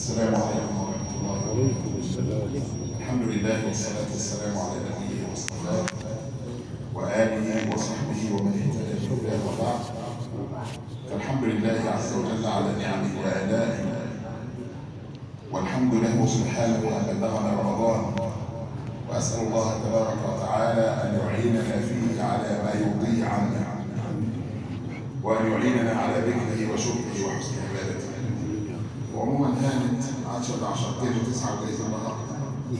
السلام عليكم ورحمة الله عليكم السلام الحمد لله والصلاة والسلام على نبيه واصطفاه وآله وصحبه ومن اهتدى بهداه وبعد فالحمد لله عز وجل على نعمه وآلائه والحمد له سبحانه أن بلغنا رمضان وأسأل الله تبارك وتعالى أن يعيننا فيه على ما يرضيه عنا وأن يعيننا على ذكره وشكره وحسن عبادته وعموما كانت 10 10 39 النهارده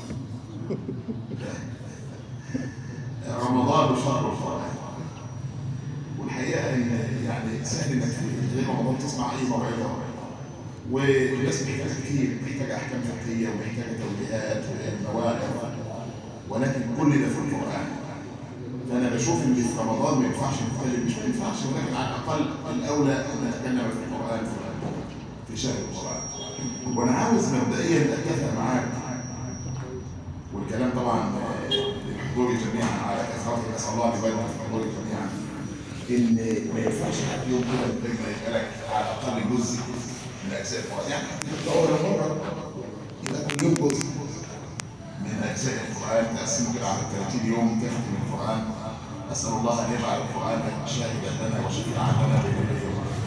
رمضان شهر الفرح والحقيقه ان يعني سهل انك في غير رمضان تسمع اي موعظه والناس محتاجه كتير محتاجه احكام فقهيه ومحتاجه توجيهات ومواعظ ولكن كل ده في القران فانا بشوف ان في رمضان ما ينفعش نتكلم مش ما ينفعش ولكن على الاقل الاولى ان نتكلم في القران في شهر القران وانا عاوز مبدئيا اتفق معاك والكلام طبعا للحضور جميعا على كثرته نسال الله ان يبارك في الحضور جميعا ان ما ينفعش حد يوم كده من ما يبقى لك على الاقل جزء من اجزاء القران يعني اول مره يبقى كل يوم جزء من اجزاء القران تقسمه كده على 30 يوم تختم القران اسال الله ان يجعل القران شاهدا لنا وشفيعا لنا بين يديه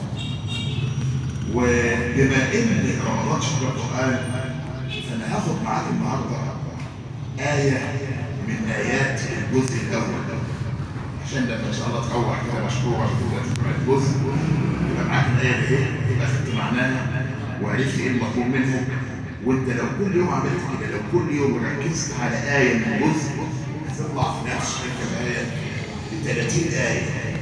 وبما ان رمضان شهر القران فانا هاخد معاك النهارده ايه من ايات الجزء الاول عشان لما ان شاء الله تروح كده مشكوره وتبدا تقرا الجزء يبقى معاك الايه دي ايه يبقى خدت معناها وعرفت ايه المطلوب منها وانت لو كل يوم عملت كده لو كل يوم ركزت على ايه من الجزء هتطلع في نفس الايه ب 30 ايه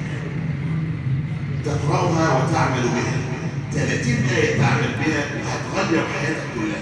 تقراها وتعمل بها 30 آية تعمل بها هتغير حياتك كلها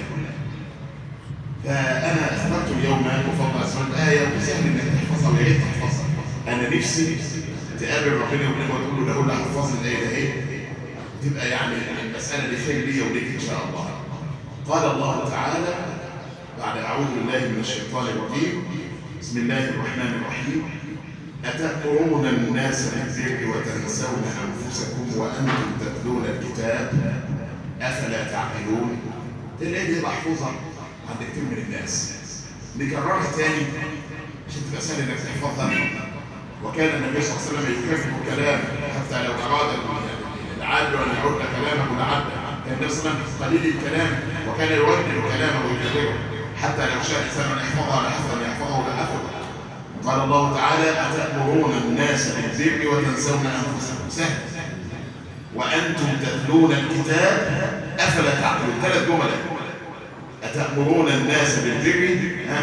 فأنا اخترت اليوم مفضل أسماء آية وسهل إنك تحفظها ويا ريت تحفظها أنا نفسي تقابل ربنا يوم وتقول له لو اللي حفظني الآية ده إيه تبقى يعني المسألة دي خير ليا وليك إن شاء الله قال الله تعالى بعد أعوذ بالله من الشيطان الرجيم بسم الله الرحمن الرحيم أتأمرون الناس بالبر وتنسون أنفسكم وأنتم تتلون الكتاب أفلا تعقلون الآية دي محفوظة عند كتير من الناس نكررها تاني عشان تبقى سهل إنك تحفظها وكان النبي صلى الله عليه وسلم يكرر كلام حتى لو أراد العدل أن يعد كلامه لعد كان النبي صلى الله عليه وسلم قليل الكلام وكان يردد كلامه ويكرره حتى لو شاء الإنسان أن يحفظها لحفظ أن يحفظه لحفظ قال الله تعالى أتأمرون الناس بالبر وتنسون أنفسكم سهل وأنتم تتلون الكتاب أفلا تعقلون ثلاث جمل أتأمرون الناس بالبر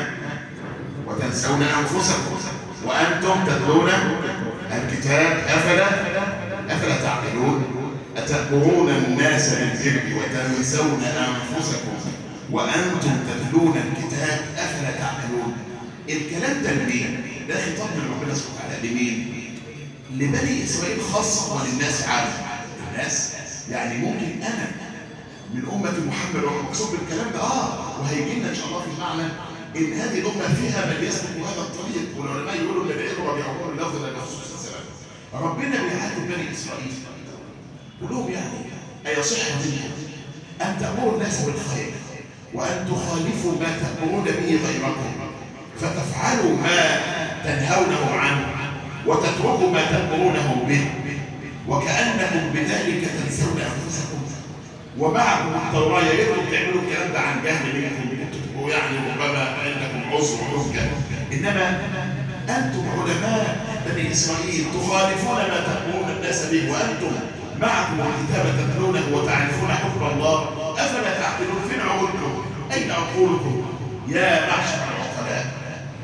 وتنسون أنفسكم وأنتم تتلون الكتاب أفلا أفلا تعقلون أتأمرون الناس بالبر وتنسون أنفسكم وأنتم تتلون الكتاب أفلا تعقلون الكلام ده لمين؟ ده خطاب من ربنا سبحانه وتعالى لمين؟ لبني اسرائيل خاصه وللناس عامه الناس يعني ممكن انا من امه محمد ومقصود بالكلام ده اه وهيجي لنا ان شاء الله في معنى ان هذه الامه فيها من يسلك هذا الطريق والعلماء يقولوا ان العلم وبيعبروا اللفظ ده بخصوص السلام ربنا بيعاتب بني اسرائيل يقول لهم يعني ايصح منكم ان تامروا الناس بالخير وان تخالفوا ما تامرون به غيركم فتفعلوا ما تنهونه عنه وتتركوا ما تأمرونه به وكأنكم بذلك تنسون أنفسكم ومعكم التوراة يا ريتكم تعملوا الكلام ده عن جهل منكم كنتوا تبقوا يعني ربما عندكم عذر وحجة إنما أنتم علماء بني إسرائيل تخالفون ما تأمرون الناس به وأنتم معكم الكتاب تتلونه وتعرفون حكم الله أفلا تعقلون فين عقولكم؟ أين عقولكم؟ يا معشر العقلاء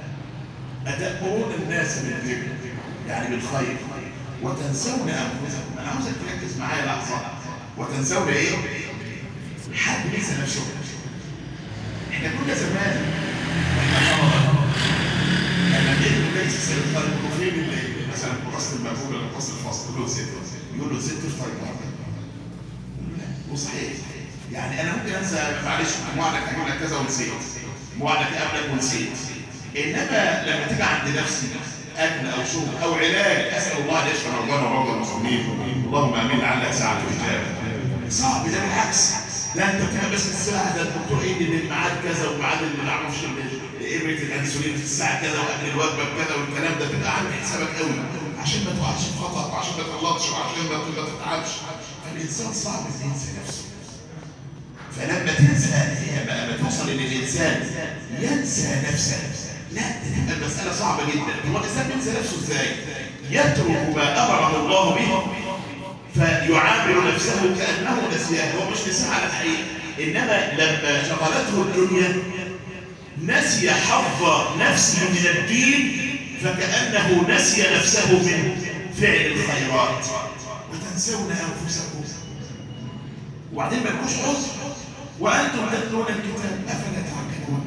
أتأمرون الناس بالبر يعني بالخير وتنسون أنفسكم أنا عاوزك تركز معايا لحظة وتنسون إيه؟ حد ليس نفسه إحنا كنا زمان لما جيت ليس سيطر فين اللي مثلا قصد المقبول ولا قصد الفصل يقول له ست يقول له ست افطر النهارده وصحيح يعني أنا ممكن أنسى معلش موعدك هجيب كذا ونسيت موعدك قبلك ونسيت انما لما تيجي عند نفسي اكل او شرب او علاج اسال الله ان يشفي مرضانا ومرضى المسلمين اللهم امين لعلها ساعه الاجابه صعب ده بالعكس لا انت بتعمل بس الساعه ده الدكتور قايل ان الميعاد كذا والميعاد اللي ما اعرفش ابره الانسولين في الساعه كذا وقبل الوجبه بكذا والكلام ده تبقى عامل حسابك قوي عشان ما تقعش في خطا وعشان ما تغلطش وعشان ما ما تتعبش فالانسان صعب انه ينسى نفسه فلما تنسى هي بقى ما توصل ان الانسان ينسى نفسه لا ده المساله صعبه جدا هو الانسان بينسى نفسه ازاي يترك ما امره الله به فيعامل نفسه كانه نسياه هو مش نسيها على الحقيقه انما لما شغلته الدنيا نسي حظ نفسه من الدين فكانه نسي نفسه من فعل الخيرات وتنسون انفسكم وبعدين ما لكوش عذر وانتم تتلون الكتاب افلا تعقلون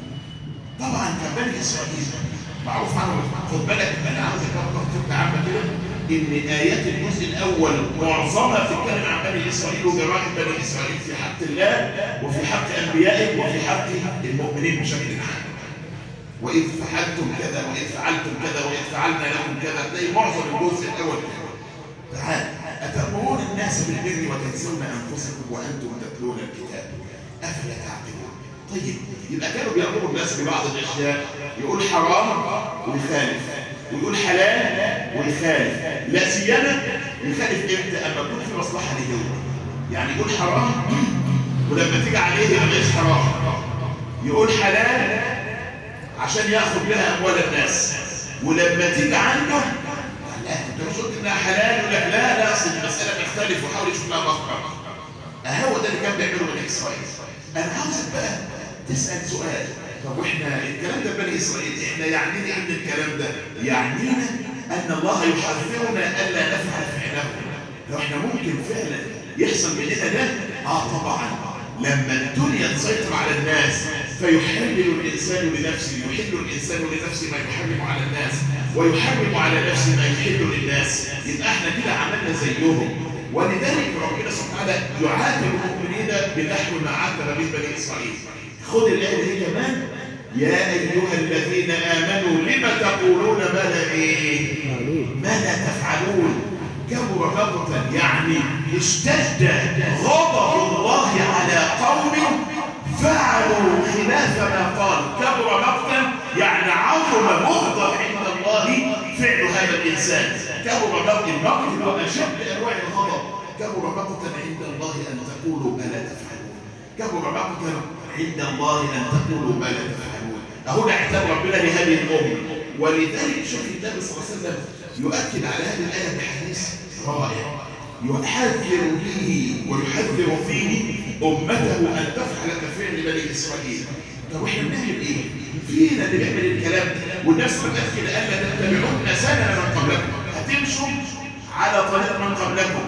طبعا كان بني اسرائيل معروف عنه خد بالك انا عاوز اكبر فكره عامه كده ان ايات الجزء الاول معظمها بتتكلم عن بني اسرائيل وجرائم بني اسرائيل في حق الله وفي حق انبيائه وفي حق المؤمنين بشكل عام واذ فعلتم كذا واذ فعلتم كذا واذ فعلنا لكم كذا تلاقي معظم الجزء الاول كده تعال اتامرون الناس بالبر وتنسون انفسكم وانتم تتلون الكتاب افلا تعقلون طيب يبقى كانوا بيامروا الناس ببعض الاشياء يقول حرام ويخالف ويقول حلال ويخالف لا سيما يخالف امتى اما يكون في مصلحه ليه يعني يقول حرام ولما تيجي عليه يبقى مش حرام يقول حلال عشان ياخذ بها اموال الناس ولما تيجي عنده لا انت مش قلت انها حلال يقول لك لا لا اصل المساله تختلف وحاول يشوف لها مخرج هو ده اللي كان بيعمله بني اسرائيل انا عاوزك بقى تسال سؤال طب واحنا الكلام ده بني اسرائيل احنا يعنينا ان الكلام ده يعنينا ان الله يحذرنا الا نفعل فعله لو احنا ممكن فعلا يحصل مننا ده اه طبعا لما الدنيا تسيطر على الناس فيحلل الانسان لنفسه يحل الانسان لنفسه ما يحرم على الناس ويحرم على نفسه ما يحل للناس يبقى احنا كده عملنا زيهم ولذلك ربنا سبحانه وتعالى يعاتب المؤمنين بنحو ما عاتب به بني اسرائيل خد الايه دي كمان يا ايها الذين امنوا لم تقولون ما لا ايه ما لا تفعلون كبر مقتا يعني اشتد غضب الله على قوم فعلوا خلاف ما قال كبر مقتا يعني عظم مغضب عند الله فعل هذا الانسان كبر مقتا المقت هو اشد انواع الغضب كبر مقتا عند الله ان تقولوا ما لا تفعلون كبر مقتا عند الله ان تقولوا ما لا تفعلون اهو ده عتاب ربنا لهذه الامه ولذلك شوف النبي صلى الله عليه وسلم يؤكد على هذه الايه بحديث رائع يحذر به ويحذر فيه امته ان تفعل كفعل بني اسرائيل طب احنا بنعمل ايه؟ فينا اللي بيعمل الكلام ده والناس بتاكد الا تتبعون سنن من قبلكم هتمشوا على طريق من قبلكم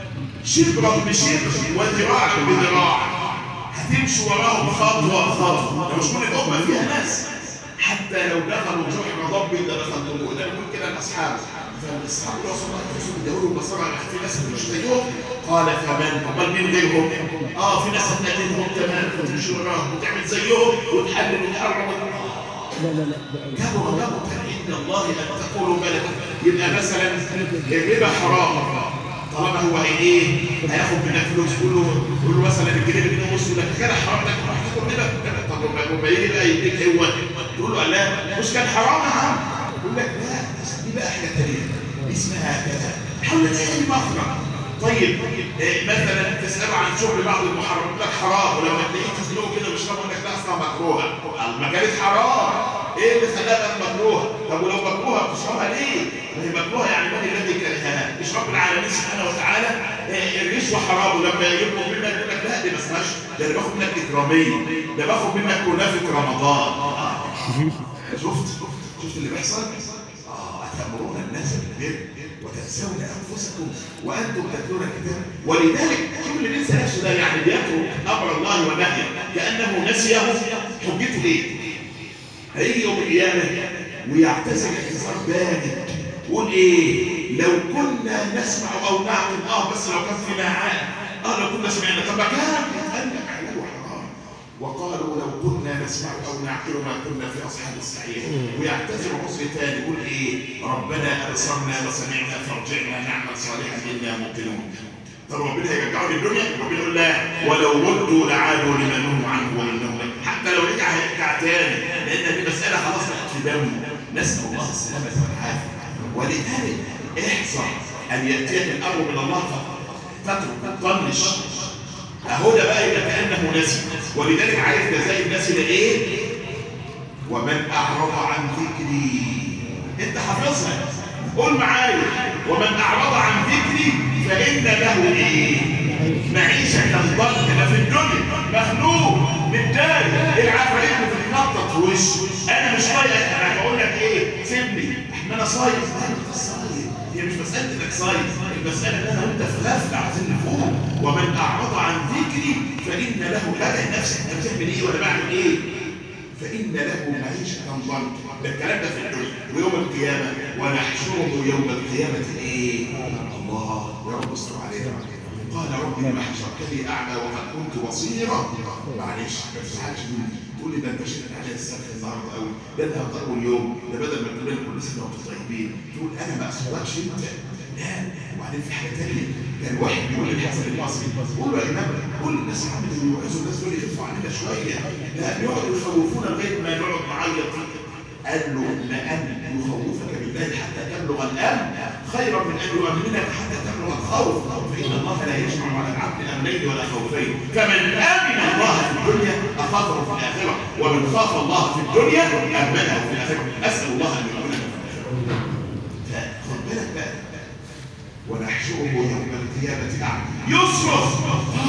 شبرا بشبر وذراعا بذراع هتمشوا وراهم خطوه خطوه لو مش كل الامه فيها ناس حتى لو دخلوا جحر ضب لدخلتموه ده بيقول كده الاصحاب فالاصحاب رسول الله يقول الدول والبصره في ناس مش زيهم قال فمن امال مين غيرهم اه في ناس هتناديهم تمام وتمشي وراهم وتعمل زيهم وتحلل وتحرم لا لا لا كبر مقتا عند الله ان تقولوا ما لا يبقى مثلا الربا حرام طالما هو ايه هياخد منك فلوس تقول له تقول له مثلا الجنيه بجنيه ونص يقول لك كده حرام ده راح تاخد ربا طب لما يجي بقى يديك هو تقول له لا مش كان حرام يا عم يقول لك لا دي بقى حاجه ثانيه اسمها كذا حاول تلاقي مخرج طيب إيه مثلا تساله عن شغل بعض المحرمات يقول لك حرام ولما تلاقيه تسلوه كده مش يقول لك لا اصلا مكروهه ما كانت حرام ايه اللي خلاها مكروهه طب ولو مكروهه بتشربها ليه ما هي مكروهه يعني من الذي كرهها مش رب العالمين سبحانه وتعالى إيه الرشوه حرام ولما يطلب منك يقول لك لا دي ما اسمهاش ده انا باخد منك اكراميه ده باخد منك كنافه رمضان شفت شفت اللي بيحصل اه اتامرون الناس بالبر وتنسون انفسكم وانتم تتلون الكتاب ولذلك شوف اللي بينسى نفسه ده يعني بيترك امر الله ونهيه كانه نسيه حجته ايه؟ هيجي يوم القيامه ويعتذر اعتذار بارد يقول ايه؟ لو كنا نسمع او نعقل اه بس لو كان في معاد اه لو كنا سمعنا طب ما كان قال لك حلال وحرام وقالوا لو كنا نسمع او نعقل ما كنا في اصحاب السعير ويعتذر عذر تاني يقول ايه ربنا ابصرنا وسمعنا فارجعنا نعمل صالحا انا موقنون طب ربنا هيرجعوا للدنيا ربنا يقول لا ولو ردوا لعادوا لما نهوا عنه وانهم حتى لو رجع هيرجع تاني لان دي مساله خلاص بقت في دمه نسال الله السلامه والعافيه ولذلك احذر ان ياتيك الامر من الله فتترك طنش اهو ده بقى يبقى كانه نسي ولذلك عارف جزاء الناس ده ايه ومن اعرض عن ذكري انت حافظها قول معايا ومن اعرض عن ذكري فان له ايه معيشه ضنكا في الدنيا مخلوق متضايق العفاريت بتتنطط في وشه انا مش طايق انا بقول لك ايه سيبني احنا انا صايم انت صايم هي مش مساله انك صايم المساله ان انا وانت في غفله عايزين نفوق ومن اعرض عن ذكري فان له لا نفسك انت بتعمل ايه ولا بعمل ايه فإن له معيشة ضنكا ده الكلام ده في الدنيا ويوم القيامة ونحشره يوم القيامة إيه؟ الله يا رب استر علينا قال رب ما حشرتني أعمى وقد كنت بصيرا معلش ما تزعلش مني تقول لي ده أنت شلت عليا السقف النهارده قوي ده أنا هضربه اليوم ده بدل ما تقول لنا كل سنة وأنتم طيبين تقول أنا ما أصدقش أنت لا وبعدين في حاجه ثانيه كان واحد بيقول للحسن البصري قول له يا امام كل الناس عملت ويوعظوا الناس دول يخفوا علينا شويه لا يقعدوا يخوفونا لغايه ما نقعد نعيط قال له لان يخوفك بالله حتى تبلغ الامن خيرا من ان يؤمنك حتى تبلغ الخوف فان الله لا يجمع على العبد امنين ولا خوفين فمن امن الله في الدنيا اخافه في الاخره ومن خاف الله في الدنيا امنه في الاخره اسال الله ان يؤمنك في الاخره فخد بالك بقى ونحشره يوم القيامة أعمى يصرف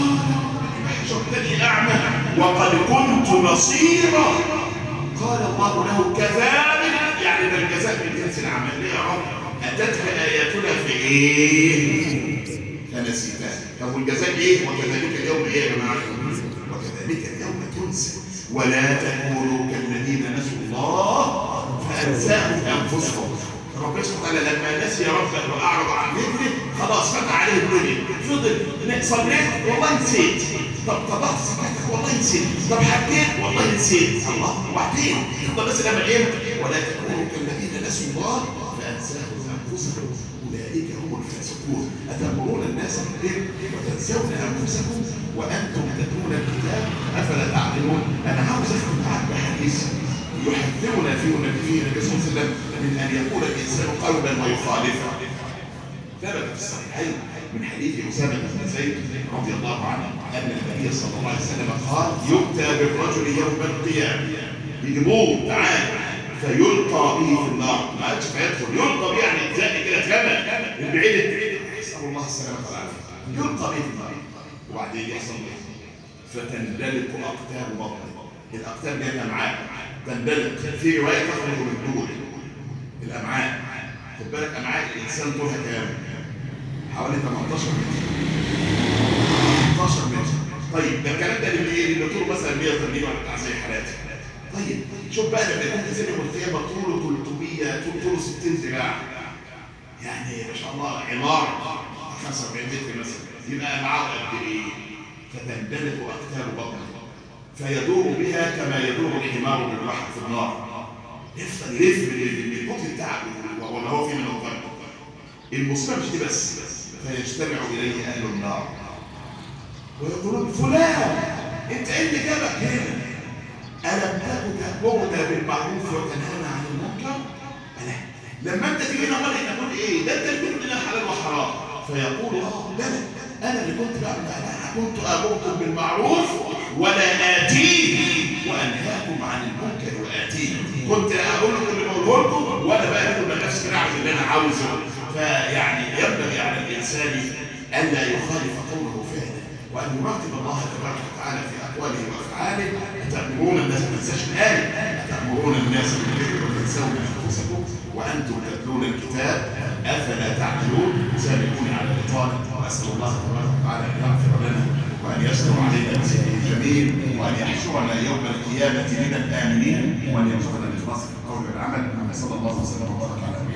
حشرتني أعمى وقد كنت بصيرا قال الله له كذلك يعني ده الجزاء من جنس العمل ليه يا رب أتتك آياتنا في إيه؟ فنسيتها طب والجزاء إيه؟ وكذلك اليوم إيه يا جماعة؟ وكذلك اليوم تنسى ولا تكونوا كالذين نسوا الله فأنساهم أنفسهم ربنا سبحانه وتعالى لما نسي ربه واعرض عن ذكره خلاص فتح عليه الدنيا فضل صليت والله نسيت طب طبعت صلاتك والله نسيت طب حكيت والله نسيت الله وبعدين طب بس لما ايه ولا تكونوا كالذين نسوا الله فانساهم انفسهم اولئك هم الفاسقون اتامرون الناس بالبر وتنسون انفسكم وانتم تتلون الكتاب افلا تعقلون انا عاوز اختم معاك بحديث يحذرنا فيه النبي النبي صلى الله عليه وسلم من ان يقول الانسان قولا ويخالفه ثبت في الصحيحين من حديث اسامه بن زيد رضي الله عنه ان النبي صلى الله عليه وسلم قال يؤتى بالرجل يوم القيامه يجيبوه تعال فيلقى به في النار ما عادش فيدخل يلقى به يعني زي كده اترمى من بعيد نسال الله السلامه والعافيه يلقى به في النار وبعدين يحصل ايه فتندلق اقتاب بطنه الاقتاب دي الامعاء تندلق في روايه تخرج من دول الامعاء خد بالك امعاء الانسان طولها كام حوالي 18 متر 18 متر طيب ده الكلام ده اللي ايه اللي طوله مثلا 180 ولا بتاع زي حالاتي طيب شوف بقى لما يكون انسان يوم القيامه طوله 300 طوله 60 ذراع يعني ما شاء الله عماره 45 متر مثلا يبقى معاه قد ايه فتندلق اقتاب بطنه فيدور بها كما يدور الحمار بالبحر في النار يفضل يلف بالبطن بتاعه وما هو فيه من الضرب المصيبه مش دي بس فيجتمع اليه اهل النار ويقولون فلان انت ايه اللي جابك هنا الم تكن تامرنا بالمعروف وتنهانا عن المنكر انا لما انت تيجي هنا امال احنا نقول ايه ده انت اللي بتقول لنا حلال وحرام فيقول اه لا انا اللي كنت بعمل انا كنت امركم بالمعروف ولا آتيه وأنهاكم عن المنكر وآتيه كنت أقول لكم اللي بقوله لكم وأنا بقى أقول لنفسي كده أعمل اللي أنا عاوزه فيعني ينبغي على الإنسان ألا يخالف قوله فعلا وأن يراقب الله تبارك وتعالى في أقواله وأفعاله أتأمرون الناس ما تنساش الآية أتأمرون الناس بالبر وتنسون أنفسكم وأنتم تتلون الكتاب أفلا تعقلون سابقون على الإطالة وأسأل الله تبارك وتعالى أن يغفر لنا وأن يستر علينا بسره الجميل وأن يحشرنا يوم القيامة من الآمنين وأن يرزقنا الإخلاص في القول والعمل صلى الله وسلم وبارك على